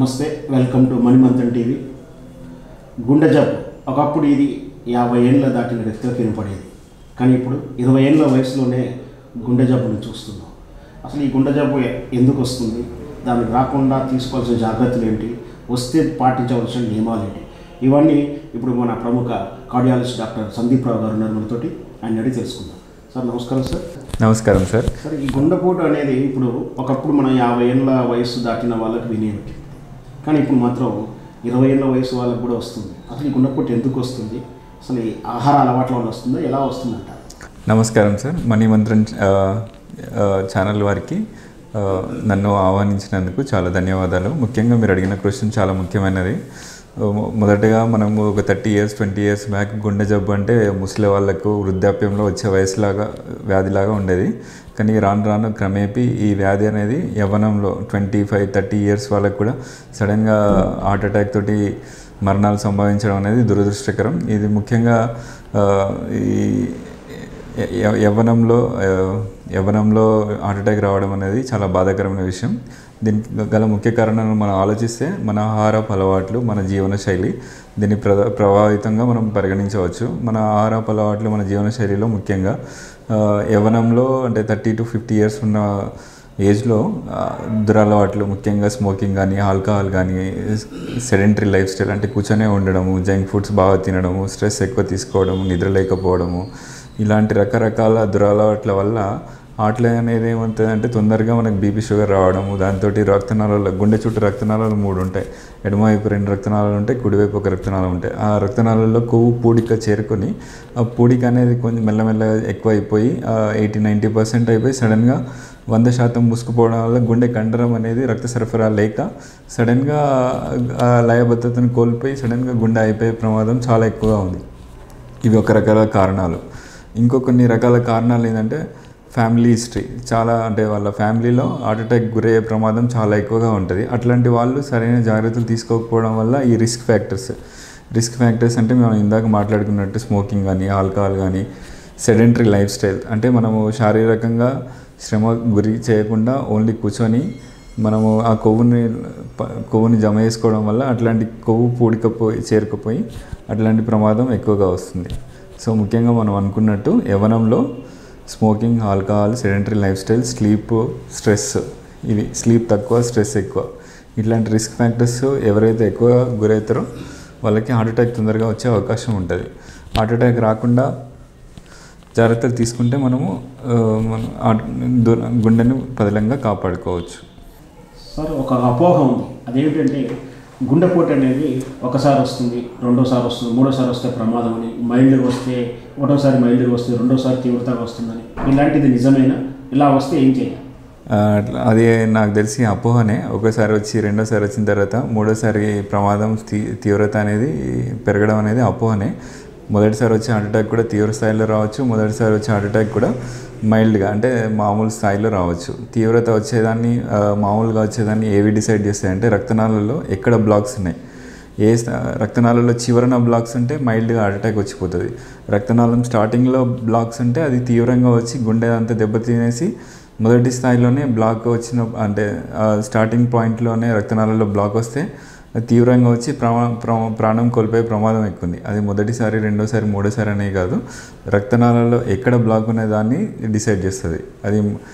నమస్తే welcome to మణిమంతన్ TV గుండె జబ్బు ఒకప్పుడు ఇది యాభై ఏళ్ళ దాటిన వ్యక్తికి వినపడేది కానీ ఇప్పుడు ఇరవై ఏళ్ళ వయసులోనే గుండె జబ్బును చూస్తున్నాం అసలు ఈ గుండె జబ్బు ఎ- ఎందుకు వస్తుంది దానికి రాకుండా తీసుకోవాల్సిన జాగ్రత్తలు ఏంటి వస్తే పాటించవలసిన నియమాలు ఏంటి ఇవన్నీ ఇప్పుడు మన ప్రముఖ కార్డియాలజిస్ట్ డాక్టర్ సందీప్ రావు గారు ఉన్నారు మనతోటి ఆయన అడిగి తెలుసుకుందాం సార్ నమస్కారం సార్ నమస్కారం సార్ సరే ఈ గుండెపోటు అనేది ఇప్పుడు ఒకప్పుడు మనం యాభై ఏళ్ళ వయసు దాటిన వాళ్ళకి వినేవి కానీ ఇప్పుడు మాత్రం ఇరవై ఏళ్ళ వయసు వాళ్ళకి కూడా వస్తుంది అసలు ఈ గుండెపోటు ఎందుకు వస్తుంది అసలు ఈ ఆహార అలవాట్ల వల్ల వస్తుందా ఎలా వస్తుందంట నమస్కారం సార్ మణిమంత్రం ఆ, ఆ, ఛానల్ వారికి ఆ, నన్ను ఆహ్వానించినందుకు చాలా ధన్యవాదాలు ముఖ్యంగా మీరు అడిగిన క్వశ్చన్ చాలా ముఖ్యమైనది మొ- మొదటగా మనము ఒక thirty years twenty years back గుండె జబ్బు అంటే ముసలి వాళ్ళకు వృద్ధాప్యంలో వచ్చే వయసులాగా వ్యాధిలాగా ఉండేది కానీ రాను రాను క్రమేపీ ఈ వ్యాధి అనేది యవ్వనంలో ట్వంటీ ఫైవ్ థర్టీ ఇయర్స్ వాళ్ళకు కూడా సడన్గా హార్ట్ అటాక్ తోటి మరణాలు సంభవించడం అనేది దురదృష్టకరం ఇది ముఖ్యంగా ఆ, ఈ య- య- యవ్వనంలో ఆ, యవ్వనంలో హార్ట్ అటాక్ రావడం అనేది చాలా బాధాకరమైన విషయం దీనికి గల ముఖ్య కారణాలను మనం ఆలోచిస్తే మన ఆహారపు అలవాట్లు మన జీవన శైలి దీన్ని ప్ర ప్రభావితంగా మనం పరిగణించవచ్చు మన ఆహారపు అలవాట్లు మన జీవన శైలిలో ముఖ్యంగా ఆ, యవ్వనంలో అంటే థర్టీ టు ఫిఫ్టీ ఇయర్స్ ఉన్న ఏజ్లో ఆ, దురలవాట్లు ముఖ్యంగా స్మోకింగ్ కానీ ఆల్కహాల్ కానీ సెడెంటరీ లైఫ్ స్టైల్ అంటే కూర్చొనే ఉండడము జంక్ ఫుడ్స్ బాగా తినడము స్ట్రెస్ ఎక్కువ తీసుకోవడము నిద్ర లేకపోవడము ఇలాంటి రకరకాల దురలవాట్ల వల్ల హార్ట్లో అనేది ఏమవుతుందంటే తొందరగా మనకు బీపీ షుగర్ రావడము దాంతో రక్తనాళాలు గుండె చుట్టూ రక్తనాళాలు మూడు ఉంటాయి ఎడమవైపు రెండు రక్తనాళాలు ఉంటాయి కుడివైపు ఒక రక్తనాళం ఉంటాయి ఆ రక్తనాళాల్లో కొవ్వు పూడిక చేరుకొని ఆ పూడిక అనేది కొంచెం మెల్లమెల్లగా ఎక్కువ అయిపోయి ఎయిటీ నైంటీ పర్సెంట్ అయిపోయి సడన్గా వంద శాతం మూసుకుపోవడం వల్ల గుండె కండరం అనేది రక్త సరఫరా లేక సడన్గా ఆ లయబద్ధతను కోల్పోయి సడన్గా గుండె అయిపోయే ప్రమాదం చాలా ఎక్కువగా ఉంది ఇవి ఒక రకాల కారణాలు ఇంకో కొన్ని రకాల కారణాలు ఏంటంటే ఫ్యామిలీ హిస్టరీ చాలా అంటే వాళ్ళ ఫ్యామిలీలో హార్ట్ అటాక్ గురయ్యే ప్రమాదం చాలా ఎక్కువగా ఉంటుంది అట్లాంటి వాళ్ళు సరైన జాగ్రత్తలు తీసుకోకపోవడం వల్ల ఈ రిస్క్ ఫ్యాక్టర్స్ రిస్క్ ఫ్యాక్టర్స్ అంటే మనం ఇందాక మాట్లాడుకున్నట్టు స్మోకింగ్ కానీ ఆల్కహాల్ కానీ సెడెంటరీ లైఫ్ స్టైల్ అంటే మనము శారీరకంగా శ్రమ గురి చేయకుండా ఓన్లీ కూర్చొని మనము ఆ కొవ్వుని ప- కొవ్వుని జమ చేసుకోవడం వల్ల అట్లాంటి కొవ్వు పూడికపోయి చేరుకుపోయి అట్లాంటి ప్రమాదం ఎక్కువగా వస్తుంది సో ముఖ్యంగా మనం అనుకున్నట్టు యవనంలో smoking alcohol sedentary lifestyle sleep stress ఇవి స్లీప్ తక్కువ స్ట్రెస్ ఎక్కువ ఇట్లాంటి రిస్క్ ఫ్యాక్టర్స్ ఎవరైతే ఎక్కువ గురవుతారో వాళ్ళకి హార్ట్ అటాక్ తొందరగా వచ్చే అవకాశం ఉంటుంది హార్ట్ అటాక్ రాకుండా జాగ్రత్తలు తీసుకుంటే మనము ఆ, మన హార్ట్ దు- గుండెను పదిలంగా కాపాడుకోవచ్చు సార్ ఒక అపోహ ఉంది అదేమిటంటే గుండెపోటు అనేది ఒకసారి వస్తుంది రెండోసారి వస్తుంది మూడోసారి వస్తే ప్రమాదం అని మైల్డ్గా వస్తే ఒకటోసారి మైల్డ్గా వస్తే రెండోసారి తీవ్రతగా వస్తుందని ఇలాంటిది నిజమేనా ఇలా వస్తే ఏం చేయాలి ఆ, అట్లా అది నాకు తెలిసి అపోహనే ఒకసారి వచ్చి రెండోసారి వచ్చిన తర్వాత మూడోసారి ప్రమాదం తీ తీవ్రత అనేది పెరగడం అనేది అపోహనే మొదటిసారి వచ్చే హార్ట్ అటాక్ కూడా తీవ్ర స్థాయిలో రావచ్చు మొదటిసారి వచ్చే హార్ట్ అటాక్ కూడా మైల్డ్గా అంటే మామూలు స్థాయిలో రావచ్చు తీవ్రత వచ్చేదాన్ని ఆ, మామూలుగా వచ్చేదాన్ని ఏవి డిసైడ్ చేస్తాయంటే రక్తనాళాలలో ఎక్కడ బ్లాక్స్ ఉన్నాయి ఏ స్థా- రక్తనాళాలలో చివరన బ్లాక్స్ ఉంటే మైల్డ్గా హార్ట్ అటాక్ వచ్చిపోతుంది రక్తనాళం స్టార్టింగ్లో బ్లాక్స్ ఉంటే అది తీవ్రంగా వచ్చి గుండె అంతా దెబ్బతినేసి మొదటి స్థాయిలోనే బ్లాక్ వచ్చిన అంటే ఆ స్టార్టింగ్ పాయింట్లోనే రక్తనాళాల్లో బ్లాక్ వస్తే అది తీవ్రంగా వచ్చి ప్రమా ప్ర- ప్రాణం కోల్పోయే ప్రమాదం ఎక్కువ ఉంది అది మొదటిసారి రెండోసారి మూడోసారి అనే కాదు రక్తనాళాల్లో ఎక్కడ బ్లాక్ ఉన్న దాన్ని డిసైడ్ చేస్తుంది అది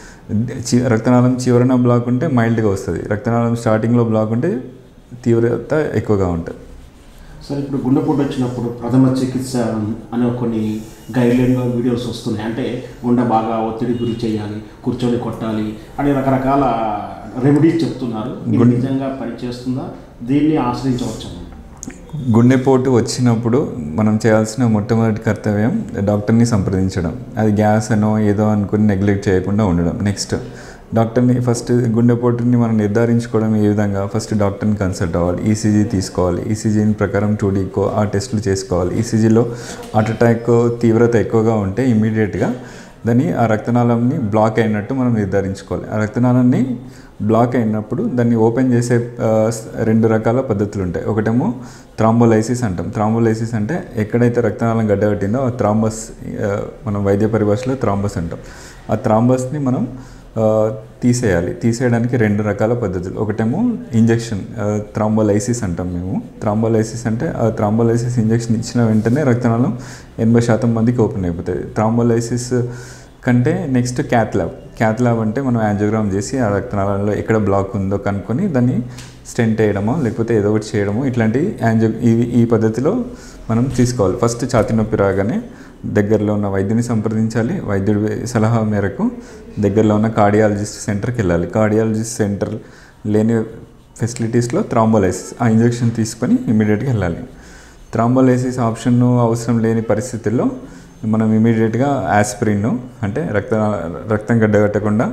చి రక్తనాళం చివరన బ్లాక్ ఉంటే మైల్డ్గా వస్తుంది రక్తనాళం స్టార్టింగ్లో బ్లాక్ ఉంటే తీవ్రత ఎక్కువగా ఉంటుంది సార్ ఇప్పుడు గుండెపోటు వచ్చినప్పుడు ప్రథమ చికిత్స అనే కొన్ని గైడ్లైన్గా వీడియోస్ వస్తున్నాయి అంటే గుండె బాగా ఒత్తిడి గురి చేయాలి కూర్చొని కొట్టాలి అని రకరకాల రెమెడీస్ చెప్తున్నారు ఇది నిజంగా పనిచేస్తుందా దీన్ని ఆశ్రయించవచ్చు గుండెపోటు వచ్చినప్పుడు మనం చేయాల్సిన మొట్టమొదటి కర్తవ్యం డాక్టర్ని సంప్రదించడం అది గ్యాస్ అనో ఏదో అనుకుని నెగ్లెక్ట్ చేయకుండా ఉండడం నెక్స్ట్ డాక్టర్ని ఫస్ట్ గుండెపోటుని మనం నిర్ధారించుకోవడం ఏ విధంగా ఫస్ట్ డాక్టర్ని కన్సల్ట్ అవ్వాలి ఈసీజీ తీసుకోవాలి ఈసీజీని ప్రకారం టూడీకో ఆ టెస్టులు చేసుకోవాలి ఈసీజీలో హార్ట్ అటాక్ తీవ్రత ఎక్కువగా ఉంటే ఇమీడియట్గా దాన్ని ఆ రక్తనాళంని బ్లాక్ అయినట్టు మనం నిర్ధారించుకోవాలి ఆ రక్తనాళాన్ని బ్లాక్ అయినప్పుడు దాన్ని ఓపెన్ చేసే ఆ, స్- రెండు రకాల పద్ధతులు ఉంటాయి ఒకటేమో థ్రాంబోలైసిస్ అంటాం థ్రాంబోలైసిస్ అంటే ఎక్కడైతే రక్తనాళం గడ్డగట్టిందో ఆ థ్రాంబస్ ఆ, మనం వైద్య పరిభాషలో థ్రాంబస్ అంటాం ఆ థ్రాంబస్ని మనం ఆ, తీసేయాలి తీసేయడానికి రెండు రకాల పద్ధతులు ఒకటేమో ఇంజెక్షన్ థ్రాంబోలైసిస్ అంటాం మేము థ్రాంబోలైసిస్ అంటే ఆ థ్రాంబోలైసిస్ ఇంజెక్షన్ ఇచ్చిన వెంటనే రక్తనాళం ఎనభై శాతం మందికి ఓపెన్ అయిపోతుంది థ్రాంబోలైసిస్ కంటే next cath lab cath lab అంటే మనం యాంజియోగ్రామ్ చేసి ఆ రక్తనాళంలో ఎక్కడ బ్లాక్ ఉందో కనుక్కొని దాన్ని స్టెంట్ వేయడమో లేకపోతే ఏదో ఒకటి చేయడమో ఇట్లాంటి యాంజియో ఈ ఈ పద్ధతిలో మనం తీసుకోవాలి ఫస్ట్ ఛాతి నొప్పి రాగానే దగ్గరలో ఉన్న వైద్యుని సంప్రదించాలి వైద్యుడి సలహా మేరకు దగ్గరలో ఉన్న కార్డియాలజిస్ట్ సెంటర్కి వెళ్ళాలి కార్డియాలజిస్ట్ సెంటర్ లేని ఫెసిలిటీస్లో థ్రాంబోలైసిస్ ఆ ఇంజెక్షన్ తీసుకొని ఇమీడియట్గా వెళ్ళాలి థ్రాంబోలైసిస్ ఆప్షన్ అవసరం లేని పరిస్థితుల్లో మనం ఇమీడియట్గా ఆస్పిరిన్ అంటే రక్త రక్తం గడ్డగట్టకుండా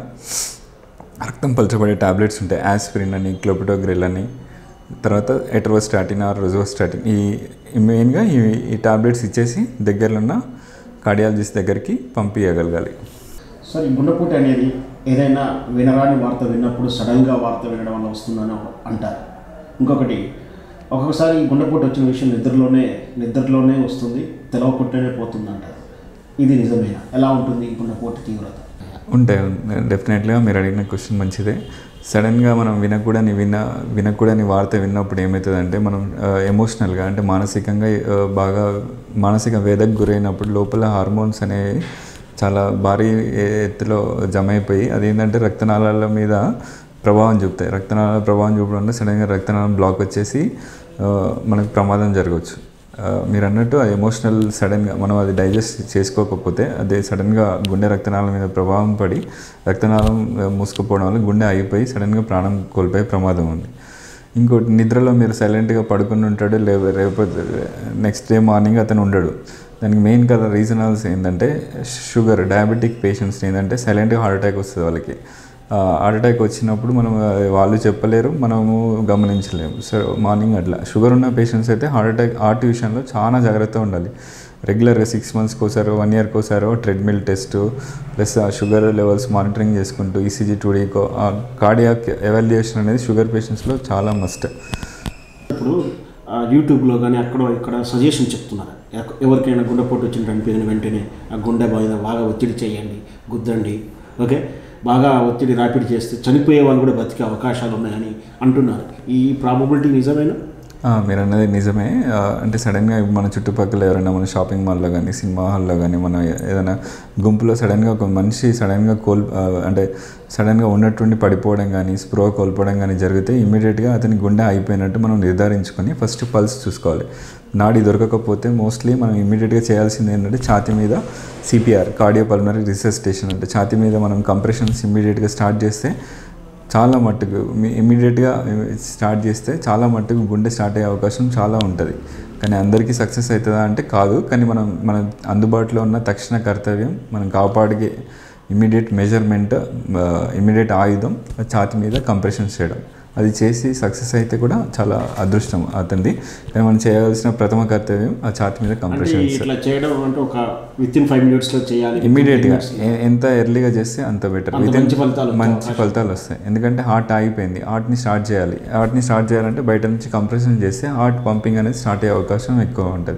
రక్తం పలచబడే టాబ్లెట్స్ ఉంటాయి ఆస్పిరిన్ అని క్లోపిటోగ్రిల్ అని తర్వాత ఎట్రోస్టాటిన్ ఆర్ రోజోస్టాటిన్ ఈ ఈ మెయిన్గా ఈ ఈ టాబ్లెట్స్ ఇచ్చేసి దగ్గరలో ఉన్న కార్డియాలజిస్ట్ దగ్గరికి పంపించగలగాలి సార్ ఈ గుండెపోటు అనేది ఏదైనా వినరాని వార్త విన్నప్పుడు సడన్గా వార్త వినడం వల్ల వస్తుందని అంటారు ఇంకొకటి ఒక్కొక్కసారి ఈ గుండెపోటు వచ్చిన విషయం నిద్రలోనే నిద్రలోనే వస్తుంది తెలవకుంటేనే పోతుంది అంటారు ఇది నిజమేనా ఎలా ఉంటుంది ఈ గుండెపోటు తీవ్రత ఉంటాయి డెఫినెట్గా మీరు అడిగిన క్వశ్చన్ మంచిదే సడన్గా మనం వినకూడని విన వినకూడని వార్త విన్నప్పుడు ఏమవుతుందంటే మనం ఎమోషనల్గా అంటే మానసికంగా ఆ, బాగా మానసిక వేదకు గురైనప్పుడు లోపల హార్మోన్స్ అనేవి చాలా భారీ ఎత్తులో జమ అయిపోయి అదేంటంటే రక్తనాళాల మీద ప్రభావం చూపుతాయి రక్తనాళాల ప్రభావం చూపడం వల్ల సడన్గా రక్తనాళం బ్లాక్ వచ్చేసి ఆ, మనకు ప్రమాదం జరగవచ్చు ఆ, మీరు అన్నట్టు అది ఎమోషనల్ సడన్గా మనం అది డైజెస్ట్ చేసుకోకపోతే అదే సడన్గా గుండె రక్తనాళం మీద ప్రభావం పడి రక్తనాళం ఆ, మూసుకుపోవడం వల్ల గుండె ఆగిపోయి సడన్గా ప్రాణం కోల్పోయే ప్రమాదం ఉంది ఇంకోటి నిద్రలో మీరు సైలెంట్గా పడుకుని ఉంటాడు లే రేపటి నెక్స్ట్ డే మార్నింగ్ అతను ఉండడు దానికి మెయిన్ కదా రీజనల్స్ ఏంటంటే షుగర్ డయాబెటిక్ పేషెంట్స్ ఏంటంటే సైలెంట్గా హార్ట్ అటాక్ వస్తుంది వాళ్ళకి హార్ట్ అటాక్ వచ్చినప్పుడు మనం ఆ, వాళ్ళు చెప్పలేరు మనము గమనించలేము సో మార్నింగ్ అట్లా షుగర్ ఉన్న పేషెంట్స్ అయితే హార్ట్ అటాక్ హార్ట్ విషయంలో చాలా జాగ్రత్తగా ఉండాలి రెగ్యులర్గా సిక్స్ మంత్స్కి ఒకసారో వన్ ఇయర్కి ఒకసారో ట్రెడ్మిల్ టెస్ట్ ప్లస్ ఆ షుగర్ లెవెల్స్ మానిటరింగ్ చేసుకుంటూ ఈసీజీ టూడీకో ఆ కార్డియాక్ ఎవాల్యుయేషన్ అనేది షుగర్ పేషెంట్స్లో చాలా మస్ట్ ఇప్పుడు ఆ, యూట్యూబ్లో కానీ అక్కడ ఇక్కడ సజెషన్ చెప్తున్నారు ఎక- ఎవరికైనా గుండెపోటు వచ్చిన అనిపించిన వెంటనే ఆ గుండె బాగా బాగా ఒత్తిడి చేయండి గుద్దండి ఓకే బాగా ఒత్తిడి ర్యాపిడ్ చేస్తే చనిపోయే వాళ్ళు కూడా బతికే అవకాశాలు ఉన్నాయని అంటున్నారు ఈ ప్రాబబిలిటీ నిజమేనా ఆ, మీరు అన్నది నిజమే ఆ, అంటే సడన్గా మన చుట్టుపక్కల ఎవరైనా మన షాపింగ్ మాల్లో కానీ సినిమా హాల్లో కానీ మన ఏదైనా గుంపులో సడన్గా ఒక మనిషి సడన్గా కోల్ ఆ, అంటే సడన్గా ఉన్నట్టుండి పడిపోవడం కానీ స్ప్రో కోల్పోవడం కానీ జరిగితే ఇమీడియట్గా అతని గుండె అయిపోయినట్టు మనం నిర్ధారించుకొని ఫస్ట్ పల్స్ చూసుకోవాలి నాడి దొరకకపోతే మోస్ట్లీ మనం ఇమీడియట్గా చేయాల్సింది ఏంటంటే ఛాతీ మీద సిపిఆర్ కార్డియో పల్మనరీ రిసెస్టేషన్ అంటే ఛాతీ మీద మనం కంప్రెషన్స్ ఇమీడియట్గా స్టార్ట్ చేస్తే చాలా మట్టుకు ఇమీడియట్గా స్టార్ట్ చేస్తే చాలా మట్టుకు గుండె స్టార్ట్ అయ్యే అవకాశం చాలా ఉంటుంది కానీ అందరికీ సక్సెస్ అవుతుందా అంటే కాదు కానీ మనం మన అందుబాటులో ఉన్న తక్షణ కర్తవ్యం మనం కాపాడిగే ఇమీడియట్ మెజర్మెంట్ ఇమీడియట్ ఆయుధం ఛాతి మీద కంప్రెషన్స్ చేయడం అది చేసి సక్సెస్ అయితే కూడా చాలా అదృష్టం అతనిది కానీ మనం చేయవలసిన ప్రథమ కర్తవ్యం ఆ ఛాతి మీద అంటే కంప్రెషన్స్ ఇట్లా చేయడం అంటే ఒక విత్ ఇన్ ఫైవ్ మినిట్స్లో చేయాలి ఇమీడియట్గా ఎంత ఎర్లీగా చేస్తే అంత బెటర్ అంత మంచి ఫలితాలు వచ్చే మంచి ఫలితాలు వస్తాయి ఎందుకంటే హార్ట్ ఆగిపోయింది హార్ట్ని స్టార్ట్ చేయాలి హార్ట్ని స్టార్ట్ చేయాలంటే బయట నుంచి కంప్రెషన్ చేస్తే హార్ట్ పంపింగ్ అనేది స్టార్ట్ అయ్యే అవకాశం ఎక్కువ ఉంటుంది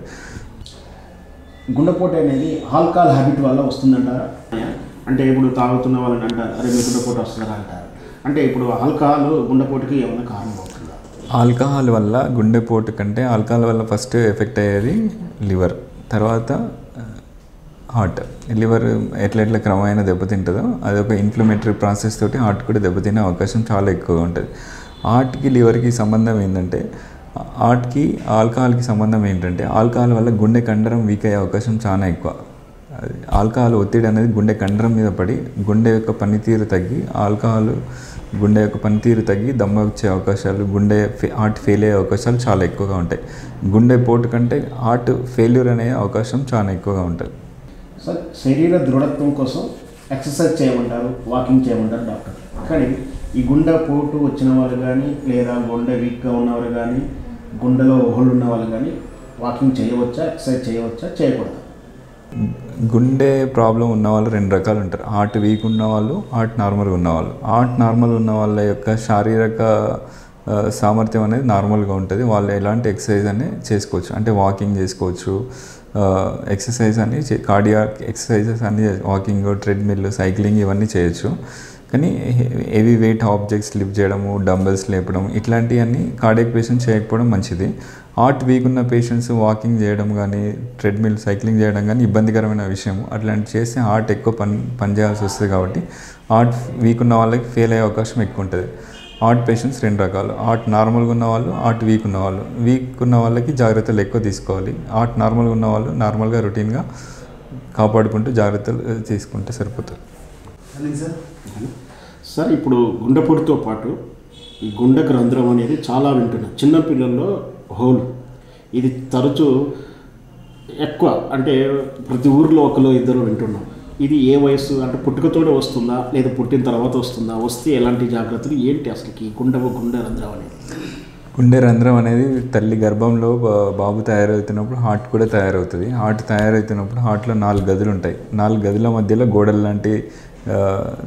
గుండెపోటు అనేది ఆల్కహాల్ హ్యాబిట్ వల్ల వస్తుందంటారా అంటే ఇప్పుడు తాగుతున్న వాళ్ళని అంటారు అరే మీ గుండెపోటు వస్తుందా అంటారు అంటే ఇప్పుడు ఆల్కహాల్ గుండెపోటుకి ఏమైనా కారణం అవుతుందా ఆల్కహాల్ వల్ల గుండెపోటు కంటే ఆల్కహాల్ వల్ల ఫస్ట్ ఎఫెక్ట్ అయ్యేది లివర్ తర్వాత హార్ట్ లివర్ ఎట్లా ఎట్లా క్రమమైన దెబ్బతింటుందో అది ఒక ఇన్ఫ్లమేటరీ ప్రాసెస్ తోటి హార్ట్ కూడా దెబ్బతినే అవకాశం చాలా ఎక్కువగా ఉంటుంది హార్ట్కి లివర్కి సంబంధం ఏంటంటే హార్ట్కి ఆల్కహాల్కి సంబంధం ఏంటంటే ఆల్కహాల్ వల్ల గుండె కండరం వీక్ అయ్యే అవకాశం చాలా ఎక్కువ అది ఆల్కహాల్ ఒత్తిడి అనేది గుండె కండరం మీద పడి గుండె యొక్క పనితీరు తగ్గి ఆల్కహాల్ గుండె యొక్క పనితీరు తగ్గి దమ్మ వచ్చే అవకాశాలు గుండె ఫే హార్ట్ ఫెయిల్ అయ్యే అవకాశాలు చాలా ఎక్కువగా ఉంటాయి గుండె పోటు కంటే హార్ట్ ఫెయిల్యూర్ అనే అవకాశం చాలా ఎక్కువగా ఉంటుంది సార్ శరీర దృఢత్వం కోసం ఎక్సర్సైజ్ చేయమంటారు వాకింగ్ చేయమంటారు డాక్టర్ కానీ ఈ గుండె పోటు వచ్చిన వాళ్ళు కానీ లేదా గుండె వీక్గా ఉన్నవారు కానీ గుండెలో హోల్ ఉన్న వాళ్ళు కానీ వాకింగ్ చేయవచ్చా ఎక్సర్సైజ్ చేయవచ్చా చేయకూడదు గుండె ప్రాబ్లం ఉన్న వాళ్ళు రెండు రకాలు ఉంటారు హార్ట్ వీక్ ఉన్న వాళ్ళు హార్ట్ నార్మల్గా ఉన్నవాళ్ళు హార్ట్ నార్మల్ ఉన్న వాళ్ళ యొక్క శారీరక ఆ, సామర్థ్యం అనేది నార్మల్గా ఉంటుంది వాళ్ళు ఎలాంటి ఎక్సర్సైజ్ అనేది చేసుకోవచ్చు అంటే వాకింగ్ చేసుకోవచ్చు ఎక్సర్సైజ్ అని కార్డియాక్ ఎక్సర్సైజెస్ అన్ని వాకింగ్ ట్రెడ్మిల్ సైక్లింగ్ ఇవన్నీ చేయొచ్చు కానీ హెవీ వెయిట్ ఆబ్జెక్ట్స్ లిఫ్ట్ చేయడము డంబల్స్ లేపడం ఇట్లాంటివన్నీ కార్డియక్ పేషెంట్ చేయకపోవడం మంచిది హార్ట్ వీక్ ఉన్న పేషెంట్స్ వాకింగ్ చేయడం కానీ ట్రెడ్మిల్ సైక్లింగ్ చేయడం కానీ ఇబ్బందికరమైన విషయం అట్లాంటి చేస్తే హార్ట్ ఎక్కువ పని పనిచేయాల్సి వస్తుంది కాబట్టి హార్ట్ వీక్ ఉన్న వాళ్ళకి ఫెయిల్ అయ్యే అవకాశం ఎక్కువ ఉంటుంది హార్ట్ పేషెంట్స్ రెండు రకాలు హార్ట్ నార్మల్గా ఉన్న వాళ్ళు హార్ట్ వీక్ ఉన్న వాళ్ళు వీక్ ఉన్న వాళ్ళకి జాగ్రత్తలు ఎక్కువ తీసుకోవాలి హార్ట్ నార్మల్గా ఉన్న వాళ్ళు నార్మల్గా రొటీన్గా కాపాడుకుంటూ జాగ్రత్తలు తీసుకుంటే సరిపోతుంది సార్ సార్ ఇప్పుడు గుండెపోటుతో పాటు ఈ గుండె రంధ్రం అనేది చాలా వింటున్నాం చిన్న పిల్లల్లో హోల్ ఇది తరచూ ఎక్కువ అంటే ప్రతి ఊరిలో ఒకరు ఇద్దరు వింటున్నాం ఇది ఏ వయసు అంటే పుట్టుకతోనే వస్తుందా లేదా పుట్టిన తర్వాత వస్తుందా వస్తే ఎలాంటి జాగ్రత్తలు ఏంటి అసలుకి గుండె గుండె రంధ్రం అనేది గుండె రంధ్రం అనేది తల్లి గర్భంలో బా- బాబు తయారవుతున్నప్పుడు హార్ట్ కూడా తయారవుతుంది హార్ట్ తయారవుతున్నప్పుడు హార్ట్లో నాలుగు గదులు ఉంటాయి నాలుగు గదుల మధ్యలో గోడల లాంటి ఆ,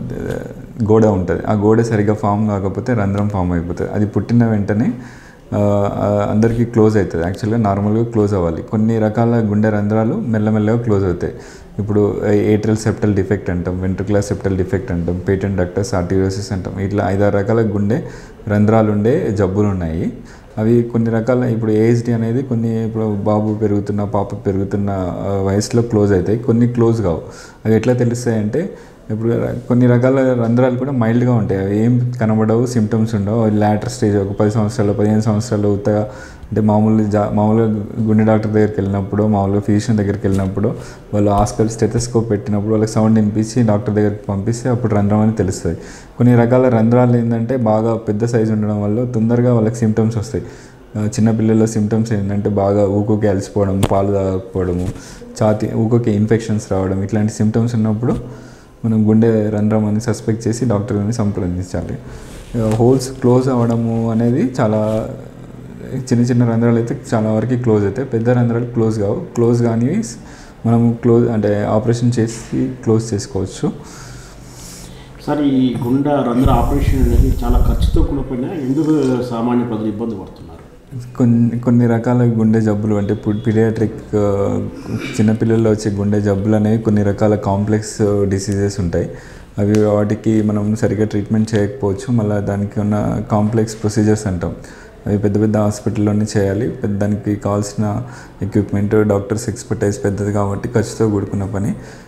గోడ ఉంటుంది ఆ గోడ సరిగా ఫామ్ కాకపోతే రంధ్రం ఫామ్ అయిపోతుంది అది పుట్టిన వెంటనే ఆ, ఆ, అందరికీ క్లోజ్ అవుతుంది యాక్చువల్గా నార్మల్గా క్లోజ్ అవ్వాలి కొన్ని రకాల గుండె రంధ్రాలు మెల్లమెల్లగా క్లోజ్ అవుతాయి ఇప్పుడు ఏట్రల్ సెప్టల్ డిఫెక్ట్ అంటాం వెంట్రుకులర్ సెప్టల్ డిఫెక్ట్ అంటాం పేటెంట్ డక్టస్ ఆర్టిరోసిస్ అంటాం ఇట్లా ఐదారు రకాల గుండె రంధ్రాలు ఉండే జబ్బులు ఉన్నాయి అవి కొన్ని రకాల ఇప్పుడు ఏజ్డి అనేది కొన్ని ఇప్పుడు బాబు పెరుగుతున్న పాప పెరుగుతున్న ఆ, వయసులో క్లోజ్ అవుతాయి కొన్ని క్లోజ్ కావు అవి ఎట్లా తెలుస్తాయి అంటే ఇప్పుడు కొన్ని రకాల రంధ్రాలు కూడా మైల్డ్గా ఉంటాయి అవి ఏం కనబడవు సిమ్టమ్స్ ఉండవు లాటర్ స్టేజ్ ఒక పది సంవత్సరాలు పదిహేను సంవత్సరాలు ఉత్తగా అంటే మామూలు జా మామూలుగా గుండె డాక్టర్ దగ్గరికి వెళ్ళినప్పుడు మామూలుగా ఫిజిషియన్ దగ్గరికి వెళ్ళినప్పుడు వాళ్ళు ఆస్కల్ స్టెథోస్కోప్ పెట్టినప్పుడు వాళ్ళకి సౌండ్ వినిపించి డాక్టర్ దగ్గరికి పంపిస్తే అప్పుడు రంధ్రం అని తెలుస్తుంది కొన్ని రకాల రంధ్రాలు ఏంటంటే బాగా పెద్ద సైజు ఉండడం వల్ల తొందరగా వాళ్ళకి సిమ్టమ్స్ వస్తాయి ఆ, చిన్నపిల్లల సిమ్టమ్స్ ఏంటంటే బాగా ఊకోకి అలసిపోవడం పాలు తాగకపోవడము ఛాతి ఊకోకి ఇన్ఫెక్షన్స్ రావడం ఇట్లాంటి సిమ్టమ్స్ ఉన్నప్పుడు మనం గుండె రంధ్రం అని సస్పెక్ట్ చేసి డాక్టర్ని సంప్రదించాలి హోల్స్ క్లోజ్ అవ్వడము అనేది చాలా చిన్న చిన్న రంధ్రాలు అయితే చాలా వరకు క్లోజ్ అవుతాయి పెద్ద రంధ్రాలు క్లోజ్ కావు క్లోజ్ కానీ మనం క్లోజ్ అంటే ఆపరేషన్ చేసి క్లోజ్ చేసుకోవచ్చు సార్ ఈ గుండె రంధ్ర ఆపరేషన్ అనేది చాలా ఖర్చుతో కూడిపోయిన ఎందుకు సామాన్య ప్రజలు ఇబ్బంది పడుతున్నారు కొన్ని కొన్ని రకాల గుండె జబ్బులు అంటే పిడియాట్రిక్ చిన్నపిల్లల్లో వచ్చే గుండె జబ్బులు అనేవి కొన్ని రకాల కాంప్లెక్స్ డిసీజెస్ ఉంటాయి అవి వాటికి మనం సరిగ్గా ట్రీట్మెంట్ చేయకపోవచ్చు మళ్ళీ దానికి ఉన్న కాంప్లెక్స్ ప్రొసీజర్స్ అంటాం అవి పెద్ద పెద్ద హాస్పిటల్లోనే చేయాలి పెద్ద దానికి కావాల్సిన ఎక్విప్మెంట్ డాక్టర్స్ ఎక్స్పర్టైజ్ పెద్దది కాబట్టి ఖర్చుతో కూడుకున్న పని